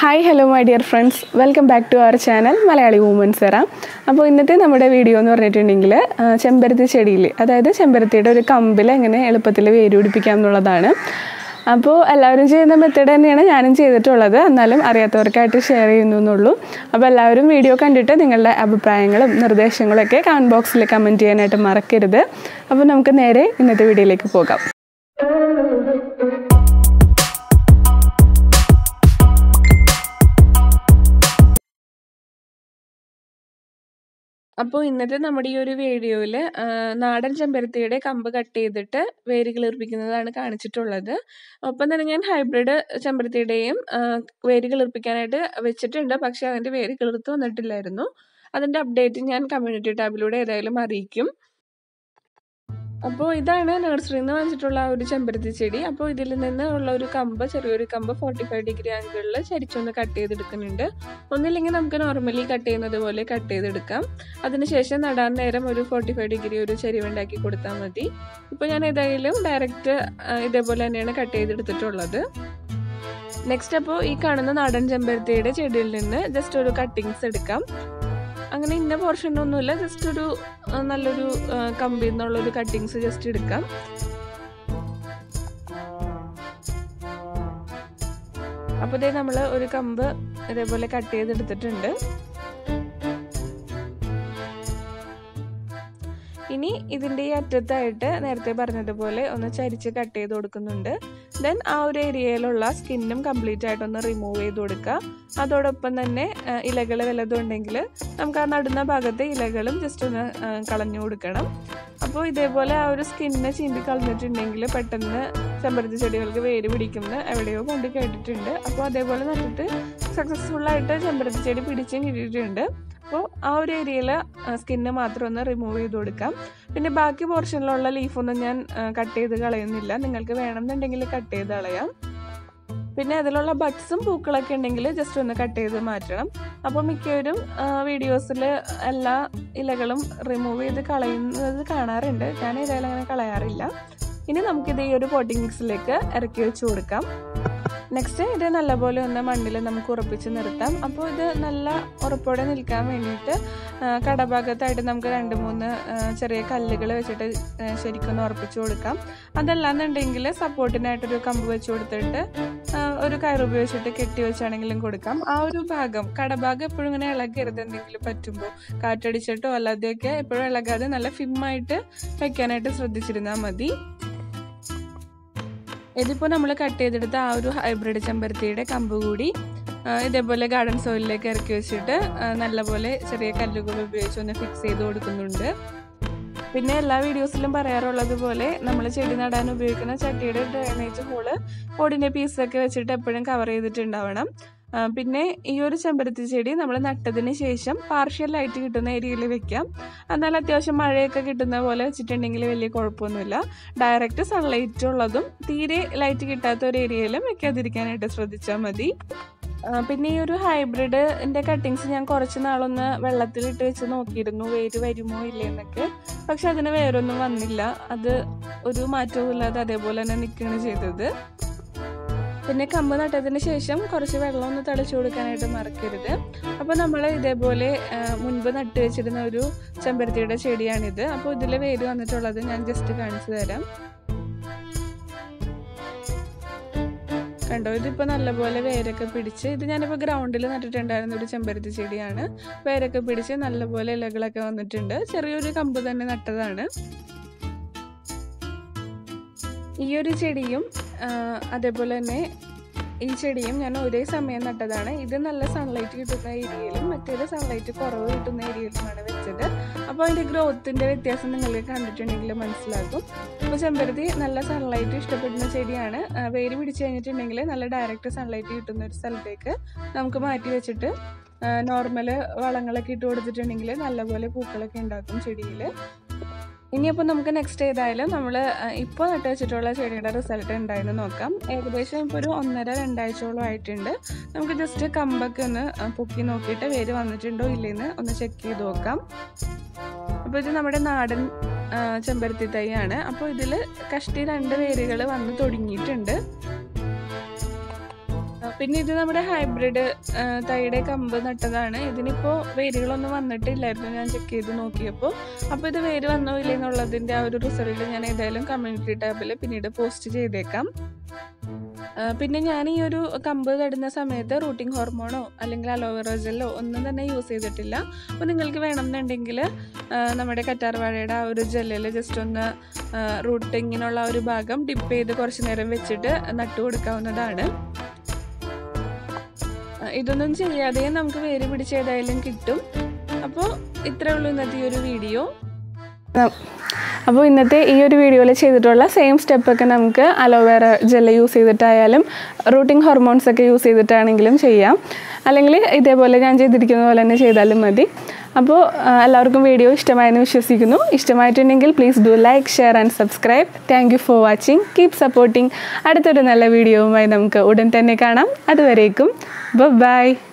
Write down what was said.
hi hello my dear friends welcome back to our channel Malayali women's era അപ്പോൾ ഇന്നത്തെ നമ്മുടെ video എന്ന് പറഞ്ഞിട്ടുണ്ടെങ്കിൽ ആ, ചെമ്പരത്തി ചെടിയിൽ അതായത് ചെമ്പരത്തിയുടെ ഒരു കമ്പിൽ എങ്ങനെ എളുപ്പത്തിൽ വേര് പിടിപ്പിക്കാം എന്നുള്ളതാണ് അപ്പോൾ എല്ലാവരും ചെയ്യുന്ന മെത്തേഡ് തന്നെയാണ് ഞാനും ചെയ്തിട്ടുള്ളത് എന്നാലും അറിയാത്തവർക്കായിട്ട് ഷെയർ ചെയ്യുന്നു എന്നുള്ളൂ അപ്പോൾ എല്ലാവരും വീഡിയോ കണ്ടിട്ട് നിങ്ങളുടെ അഭിപ്രായങ്ങളും നിർദ്ദേശങ്ങളും ഒക്കെ കമൻറ്റ് ബോക്സിൽ കമൻറ്റ് ചെയ്യാനായിട്ട് മറക്കരുത് അപ്പോൾ നമുക്ക് നേരെ ഇന്നത്തെ വീഡിയോയിലേക്ക് പോകാം അപ്പോൾ ഇന്നത്തെ നമ്മുടെ ഈ ഒരു വീഡിയോയിൽ നാടൻ ചെമ്പരത്തിയുടെ കമ്പ് കട്ട് ചെയ്തിട്ട് വേര് കിളിർപ്പിക്കുന്നതാണ് കാണിച്ചിട്ടുള്ളത് ഒപ്പം തന്നെ ഞാൻ ഹൈബ്രിഡ് ചെമ്പരത്തിയുടെയും ആ, വേര് കിളിർപ്പിക്കാനായിട്ട് വെച്ചിട്ടുണ്ട് പക്ഷേ അതിൻ്റെ വേര് കിളിർത്ത് വന്നിട്ടില്ലായിരുന്നു അതിൻ്റെ അപ്ഡേറ്റ് ഞാൻ കമ്മ്യൂണിറ്റി ടാബിലൂടെ ഏതായാലും അറിയിക്കും അപ്പോൾ ഇതാണ് നഴ്സറിയിൽ നിന്ന് വാങ്ങിച്ചിട്ടുള്ള ആ ഒരു ചെമ്പരത്തി ചെടി അപ്പോൾ ഇതിൽ നിന്ന് ഉള്ള ഒരു കമ്പ് ചെറിയൊരു കമ്പ് ഫോർട്ടി ഫൈവ് ഡിഗ്രി ആംഗിളിൽ ചരിച്ചൊന്ന് കട്ട് ചെയ്തെടുക്കുന്നുണ്ട് ഒന്നില്ലെങ്കിൽ നമുക്ക് നോർമലി കട്ട് ചെയ്യുന്നത് പോലെ കട്ട് ചെയ്തെടുക്കാം അതിനുശേഷം നടാൻ നേരം ഒരു ഫോർട്ടി ഫൈവ് ഡിഗ്രി ഒരു ചെരിവുണ്ടാക്കി കൊടുത്താൽ മതി ഇപ്പോൾ ഞാൻ ഏതായാലും ഡയറക്റ്റ് ഇതേപോലെ തന്നെയാണ് കട്ട് ചെയ്തെടുത്തിട്ടുള്ളത് നെക്സ്റ്റ് അപ്പോൾ ഈ കാണുന്ന നാടൻ ചെമ്പരത്തിയുടെ ചെടിയിൽ നിന്ന് ജസ്റ്റ് ഒരു കട്ടിങ്സ് എടുക്കാം അങ്ങനെ ഇന്ന പോർഷൻ ഒന്നുമില്ല ജസ്റ്റ് ഒരു ആ, നല്ലൊരു ആ, കമ്പിൽ നിന്നുള്ളൊരു കട്ടിങ്സ് ജസ്റ്റ് എടുക്കാം അപ്പോൾ ഇതേ നമ്മൾ ഒരു കമ്പ് ഇതേപോലെ കട്ട് ചെയ്തെടുത്തിട്ടുണ്ട് ഇനി ഇതിൻ്റെ ഈ അറ്റത്തായിട്ട് നേരത്തെ പറഞ്ഞതുപോലെ ഒന്ന് ചരിച്ച് കട്ട് ചെയ്ത് കൊടുക്കുന്നുണ്ട് ദെൻ ആ ഒരു ഏരിയയിലുള്ള സ്കിന്നും കംപ്ലീറ്റ് ആയിട്ടൊന്ന് റിമൂവ് ചെയ്ത് കൊടുക്കുക അതോടൊപ്പം തന്നെ ഇലകൾ വല്ലതും ഉണ്ടെങ്കിൽ നമുക്ക് ആ നടുന്ന ഭാഗത്തെ ഇലകളും ജസ്റ്റ് ഒന്ന് ആ, കളഞ്ഞു കൊടുക്കണം അപ്പോൾ ഇതേപോലെ ആ ഒരു സ്കിന്ന് ചീന്തി കളഞ്ഞിട്ടുണ്ടെങ്കിൽ പെട്ടെന്ന് ചെമ്പരത്തി ചെടികൾക്ക് വേര് പിടിക്കുന്ന എവിടെയോ കൊണ്ട് കേട്ടിട്ടുണ്ട് അപ്പോൾ അതേപോലെ നട്ടിട്ട് സക്സസ്ഫുൾ ആയിട്ട് ചെമ്പരത്തി ചെടി പിടിച്ചും കിട്ടിയിട്ടുണ്ട് അപ്പോൾ ആ ഒരു ഏരിയയിൽ സ്കിന്ന് മാത്രം ഒന്ന് റിമൂവ് ചെയ്ത് കൊടുക്കാം പിന്നെ ബാക്കി പോർഷനിലുള്ള ലീഫൊന്നും ഞാൻ കട്ട് ചെയ്ത് കളയുന്നില്ല നിങ്ങൾക്ക് വേണമെന്നുണ്ടെങ്കിൽ കട്ട് ചെയ്ത് കളയാം പിന്നെ അതിലുള്ള ബഡ്സും പൂക്കളൊക്കെ ഉണ്ടെങ്കിൽ ജസ്റ്റ് ഒന്ന് കട്ട് ചെയ്ത് മാറ്റണം അപ്പോൾ മിക്കവരും വീഡിയോസിൽ എല്ലാ ഇലകളും റിമൂവ് ചെയ്ത് കളയുന്നത് കാണാറുണ്ട് ഞാൻ ഏതായാലും അങ്ങനെ കളയാറില്ല ഇനി നമുക്കിത് ഈ ഒരു പോട്ടിംഗ് മിക്സിലേക്ക് ഇറക്കി വെച്ച് കൊടുക്കാം നെക്സ്റ്റ് ഇത് നല്ലപോലെ ഒന്ന് മണ്ണിൽ നമുക്ക് ഉറപ്പിച്ച് നിർത്താം അപ്പോൾ ഇത് നല്ല ഉറപ്പോടെ നിൽക്കാൻ വേണ്ടിയിട്ട് ആ, കടഭാഗത്തായിട്ട് നമുക്ക് രണ്ട് മൂന്ന് ആ, ചെറിയ കല്ലുകൾ വെച്ചിട്ട് ആ, ശരിക്കൊന്ന് ഉറപ്പിച്ച് കൊടുക്കാം അതല്ലാന്നുണ്ടെങ്കിൽ സപ്പോർട്ടിനായിട്ടൊരു കമ്പ് വെച്ച് കൊടുത്തിട്ട് ആ, ഒരു കയറ് ഉപയോഗിച്ചിട്ട് കെട്ടി വെച്ചാണെങ്കിലും കൊടുക്കാം ആ ഒരു ഭാഗം കടഭാഗം എപ്പോഴും ഇങ്ങനെ ഇളകരുത് എന്തെങ്കിലും പറ്റുമ്പോൾ കാറ്റടിച്ചിട്ടോ അല്ലാതെയൊക്കെ എപ്പോഴും ഇളകാതെ നല്ല ഫിമ്മായിട്ട് വെക്കാനായിട്ട് ശ്രദ്ധിച്ചിരുന്നാൽ മതി ഇതിപ്പോൾ നമ്മൾ കട്ട് ചെയ്തെടുത്ത ആ ഒരു ഹൈബ്രിഡ് ചെമ്പരത്തിയുടെ കമ്പ് കൂടി ആ, ഇതേപോലെ ഗാർഡൻ സോയിലിലേക്ക് ഇറക്കി വെച്ചിട്ട് ആ, നല്ലപോലെ ചെറിയ കല്ലുകൾ ഉപയോഗിച്ച് ഒന്ന് ഫിക്സ് ചെയ്ത് കൊടുക്കുന്നുണ്ട് പിന്നെ എല്ലാ വീഡിയോസിലും പറയാറുള്ളത് പോലെ നമ്മൾ ചെടി നടാൻ ഉപയോഗിക്കുന്ന ചട്ടിയുടെ ഡ്രൈനേജ് ഹോള് ഓടിൻ്റെ പീസൊക്കെ വെച്ചിട്ട് എപ്പോഴും കവർ ചെയ്തിട്ടുണ്ടാവണം ആ, പിന്നെ ഈ ഒരു ചെമ്പരത്തി ചെടി നമ്മൾ നട്ടതിന് ശേഷം പാർഷ്യൽ ലൈറ്റ് കിട്ടുന്ന ഏരിയയിൽ വെക്കാം എന്നാൽ അത്യാവശ്യം മഴയൊക്കെ കിട്ടുന്ന പോലെ വെച്ചിട്ടുണ്ടെങ്കിൽ വലിയ കുഴപ്പമൊന്നുമില്ല ഡയറക്റ്റ് സൺലൈറ്റ് ഉള്ളതും തീരെ ലൈറ്റ് കിട്ടാത്ത ഒരു ഏരിയയിലും വെക്കാതിരിക്കാനായിട്ട് ശ്രദ്ധിച്ചാൽ മതി ആ, പിന്നെ ഈ ഒരു ഹൈബ്രിഡിൻ്റെ കട്ടിങ്സ് ഞാൻ കുറച്ച് നാളൊന്ന് വെള്ളത്തിലിട്ട് വെച്ച് നോക്കിയിരുന്നു വേര് വരുമോ ഇല്ലേ എന്നൊക്കെ പക്ഷെ അതിന് വേരൊന്നും വന്നില്ല അത് ഒരു മാറ്റവും ഇല്ലാതെ അതേപോലെ തന്നെ നിൽക്കുകയാണ് ചെയ്തത് പിന്നെ കമ്പ് നട്ടതിന് ശേഷം കുറച്ച് വെള്ളം ഒന്ന് തളിച്ചു കൊടുക്കാനായിട്ട് മറക്കരുത് അപ്പോൾ നമ്മൾ ഇതേപോലെ ആ, മുൻപ് നട്ട് വെച്ചിരുന്ന ഒരു ചെമ്പരത്തിയുടെ ചെടിയാണിത് അപ്പോൾ ഇതിൽ വേര് വന്നിട്ടുള്ളത് ഞാൻ ജസ്റ്റ് കാണിച്ചു തരാം കണ്ടോ ഇതിപ്പോൾ നല്ലപോലെ വേരൊക്കെ പിടിച്ച് ഇത് ഞാനിപ്പോൾ ഗ്രൗണ്ടിൽ നട്ടിട്ടുണ്ടായിരുന്ന ഒരു ചെമ്പരത്തി ചെടിയാണ് വേരൊക്കെ പിടിച്ച് നല്ലപോലെ ഇലകളൊക്കെ വന്നിട്ടുണ്ട് ചെറിയൊരു കമ്പ് തന്നെ നട്ടതാണ് ഈ ഒരു ചെടിയും ആ, അതേപോലെ തന്നെ ഈ ചെടിയും ഞാൻ ഒരേ സമയം നട്ടതാണ് ഇത് നല്ല സൺലൈറ്റ് കിട്ടുന്ന ഏരിയയിലും മറ്റേത് സൺലൈറ്റ് കുറവ് കിട്ടുന്ന ഏരിയയിലുമാണ് വെച്ചത് അപ്പോൾ അതിൻ്റെ ഗ്രോത്തിൻ്റെ വ്യത്യാസം നിങ്ങൾക്ക് കണ്ടിട്ടുണ്ടെങ്കിൽ മനസ്സിലാക്കും അപ്പോൾ ചെമ്പരത്തി നല്ല സൺലൈറ്റ് ഇഷ്ടപ്പെടുന്ന ചെടിയാണ് ആ, വേര് പിടിച്ച് കഴിഞ്ഞിട്ടുണ്ടെങ്കിൽ നല്ല ഡയറക്റ്റ് സൺലൈറ്റ് കിട്ടുന്ന ഒരു സ്ഥലത്തേക്ക് നമുക്ക് മാറ്റി വെച്ചിട്ട് നോർമൽ വളങ്ങളൊക്കെ ഇട്ട് കൊടുത്തിട്ടുണ്ടെങ്കിൽ നല്ലപോലെ പൂക്കളൊക്കെ ഉണ്ടാക്കും ചെടിയിൽ ഇനിയിപ്പോൾ നമുക്ക് നെക്സ്റ്റ് ഏതായാലും നമ്മൾ ഇപ്പോൾ നട്ട് വെച്ചിട്ടുള്ള ചെടിയുടെ റിസൾട്ട് ഉണ്ടായെന്ന് നോക്കാം ഏകദേശം ഇപ്പോൾ ഒരു ഒന്നര രണ്ടാഴ്ചയോളം ആയിട്ടുണ്ട് നമുക്ക് ജസ്റ്റ് കമ്പൊക്കെ ഒന്ന് ആ, പൊക്കി നോക്കിയിട്ട് വേര് വന്നിട്ടുണ്ടോ ഇല്ലേന്ന് ഒന്ന് ചെക്ക് ചെയ്ത് നോക്കാം അപ്പോൾ ഇത് നമ്മുടെ നാടൻ ആ, ചെമ്പരത്തി തൈയാണ് അപ്പോൾ ഇതിൽ കഷ്ടി രണ്ട് വേരുകൾ വന്ന് തുടങ്ങിയിട്ടുണ്ട് പിന്നെ ഇത് നമ്മുടെ ഹൈബ്രിഡ് തൈയുടെ കമ്പ് നട്ടതാണ് ഇതിനിപ്പോൾ വേരുകളൊന്നും വന്നിട്ടില്ലായിരുന്നു ഞാൻ ചെക്ക് ചെയ്ത് നോക്കിയപ്പോൾ അപ്പോൾ ഇത് വേര് വന്നോ ഇല്ലേ എന്നുള്ളതിൻ്റെ ആ ഒരു റിസൾട്ട് ഞാൻ ഏതായാലും കമ്മ്യൂണിറ്റി ടാബിൽ പിന്നീട് പോസ്റ്റ് ചെയ്തേക്കാം ആ, പിന്നെ ഞാൻ ഈ ഒരു കമ്പ് നടുന്ന സമയത്ത് റൂട്ടിംഗ് ഹോർമോണോ അല്ലെങ്കിൽ അലോവേറ ജെല്ലോ ഒന്നും തന്നെ യൂസ് ചെയ്തിട്ടില്ല അപ്പോൾ നിങ്ങൾക്ക് വേണമെന്നുണ്ടെങ്കിൽ ആ, നമ്മുടെ കറ്റാർവാഴയുടെ ആ ഒരു ജെല്ലിൽ ജസ്റ്റ് ഒന്ന് റൂട്ടിങ്ങിനുള്ള ഒരു ഭാഗം ഡിപ്പ് ചെയ്ത് കുറച്ച് നേരം വെച്ചിട്ട് നട്ടു കൊടുക്കാവുന്നതാണ് ആ, ഇതൊന്നും ചെയ്യാതെ നമുക്ക് വേര് പിടിച്ച് ഏതായാലും കിട്ടും അപ്പോൾ ഇത്രേ ഉള്ളൂ ഇന്നത്തെ ഈ ഒരു വീഡിയോ അപ്പോൾ ഇന്നത്തെ ഈ ഒരു വീഡിയോയിൽ ചെയ്തിട്ടുള്ള സെയിം സ്റ്റെപ്പൊക്കെ നമുക്ക് അലോവേറ ജെല്ല് യൂസ് ചെയ്തിട്ടായാലും റൂട്ടിംഗ് ഹോർമോൺസ് ഒക്കെ യൂസ് ചെയ്തിട്ടാണെങ്കിലും ചെയ്യാം അല്ലെങ്കിൽ ഇതേപോലെ ഞാൻ ചെയ്തിരിക്കുന്ന പോലെ തന്നെ ചെയ്താലും മതി അപ്പോൾ ആ, എല്ലാവർക്കും വീഡിയോ ഇഷ്ടമായെന്ന് വിശ്വസിക്കുന്നു ഇഷ്ടമായിട്ടുണ്ടെങ്കിൽ please do like share and subscribe thank you for watching keep supporting അടുത്തൊരു നല്ല വീഡിയോവുമായി നമുക്ക് ഉടൻ തന്നെ കാണാം അതുവരേക്കും ബൈ